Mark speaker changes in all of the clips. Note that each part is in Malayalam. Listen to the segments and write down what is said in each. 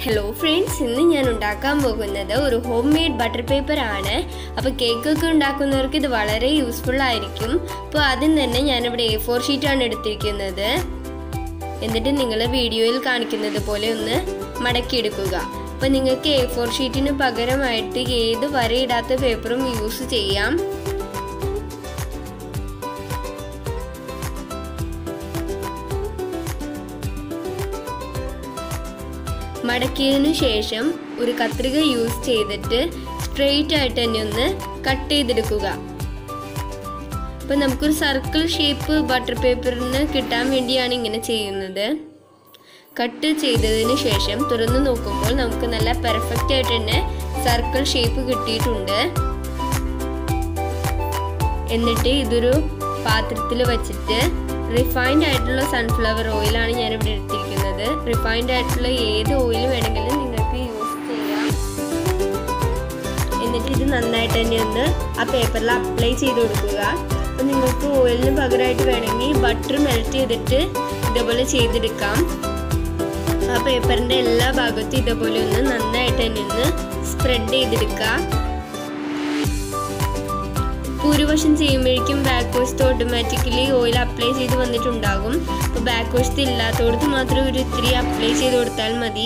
Speaker 1: ഹലോ ഫ്രണ്ട്സ് ഇന്ന് ഞാൻ ഉണ്ടാക്കാൻ പോകുന്നത് ഒരു ഹോം മെയ്ഡ് ബട്ടർ പേപ്പർ ആണ് അപ്പോൾ കേക്കൊക്കെ ഉണ്ടാക്കുന്നവർക്ക് ഇത് വളരെ യൂസ്ഫുൾ ആയിരിക്കും അപ്പോൾ ആദ്യം തന്നെ ഞാനിവിടെ എ ഫോർ ഷീറ്റാണ് എടുത്തിരിക്കുന്നത് എന്നിട്ട് നിങ്ങൾ വീഡിയോയിൽ കാണിക്കുന്നത് പോലെ ഒന്ന് മടക്കിയെടുക്കുക അപ്പോൾ നിങ്ങൾക്ക് എ ഫോർ ഷീറ്റിന് പകരമായിട്ട് ഏത് വരയിടാത്ത പേപ്പറും യൂസ് ചെയ്യാം മടക്കിയതിനു ശേഷം ഒരു കത്രിക യൂസ് ചെയ്തിട്ട് സ്ട്രെയിറ്റ് ആയിട്ട് തന്നെ ഒന്ന് കട്ട് ചെയ്തെടുക്കുക അപ്പം നമുക്കൊരു സർക്കിൾ ഷേപ്പ് ബട്ടർ പേപ്പറിന് കിട്ടാൻ വേണ്ടിയാണ് ഇങ്ങനെ ചെയ്യുന്നത് കട്ട് ചെയ്തതിന് ശേഷം തുറന്നു നോക്കുമ്പോൾ നമുക്ക് നല്ല പെർഫെക്റ്റ് ആയിട്ട് തന്നെ സർക്കിൾ ഷേപ്പ് കിട്ടിയിട്ടുണ്ട് എന്നിട്ട് ഇതൊരു പാത്രത്തിൽ വെച്ചിട്ട് റിഫൈൻഡ് ആയിട്ടുള്ള സൺഫ്ലവർ ഓയിലാണ് ഞാനിവിടെ എടുത്തിരിക്കുന്നത് റിഫൈൻഡ് ആയിട്ടുള്ള ഏത് ഓയിൽ വേണമെങ്കിലും നിങ്ങൾക്ക് യൂസ് ചെയ്യാം എന്നിട്ട് ഇത് നന്നായിട്ട് തന്നെ ഒന്ന് ആ പേപ്പറിൽ അപ്ലൈ ചെയ്ത് കൊടുക്കുക അപ്പം നിങ്ങൾക്ക് ഓയിലിന് പകരമായിട്ട് വേണമെങ്കിൽ ബട്ടർ മെൽറ്റ് ചെയ്തിട്ട് ഇതേപോലെ ചെയ്തെടുക്കാം ആ പേപ്പറിൻ്റെ എല്ലാ ഭാഗത്തും ഇതേപോലെ ഒന്ന് നന്നായിട്ട് തന്നെ ഒന്ന് സ്പ്രെഡ് ചെയ്തെടുക്കുക ഭൂരിപക്ഷം ചെയ്യുമ്പോഴേക്കും ബാക്ക് വശത്ത് ഓട്ടോമാറ്റിക്കലി ഓയിൽ അപ്ലൈ ചെയ്ത് വന്നിട്ടുണ്ടാകും അപ്പോൾ ബാക്ക് വശത്ത് ഇല്ലാത്തടത്ത് മാത്രം ഒരു ഇത്തിരി അപ്ലൈ ചെയ്ത് കൊടുത്താൽ മതി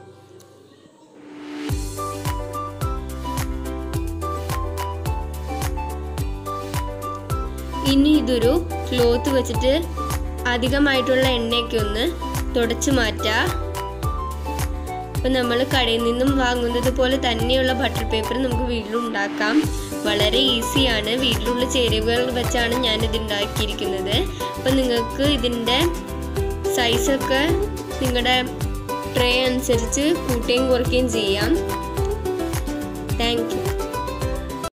Speaker 1: ഇനി ഇതൊരു ക്ലോത്ത് വെച്ചിട്ട് അധികമായിട്ടുള്ള എണ്ണയൊക്കെ ഒന്ന് തുടച്ചു മാറ്റാം അപ്പം നമ്മൾ കടയിൽ നിന്നും വാങ്ങുന്നത് പോലെ തന്നെയുള്ള ബട്ടർ പേപ്പർ നമുക്ക് വീട്ടിലുണ്ടാക്കാം വളരെ ഈസിയാണ് വീട്ടിലുള്ള ചേരുവകൾ വെച്ചാണ് ഞാനിത് ഉണ്ടാക്കിയിരിക്കുന്നത് അപ്പം നിങ്ങൾക്ക് ഇതിൻ്റെ സൈസൊക്കെ നിങ്ങളുടെ ട്രേ അനുസരിച്ച് കൂട്ടുകയും കുറയ്ക്കുകയും ചെയ്യാം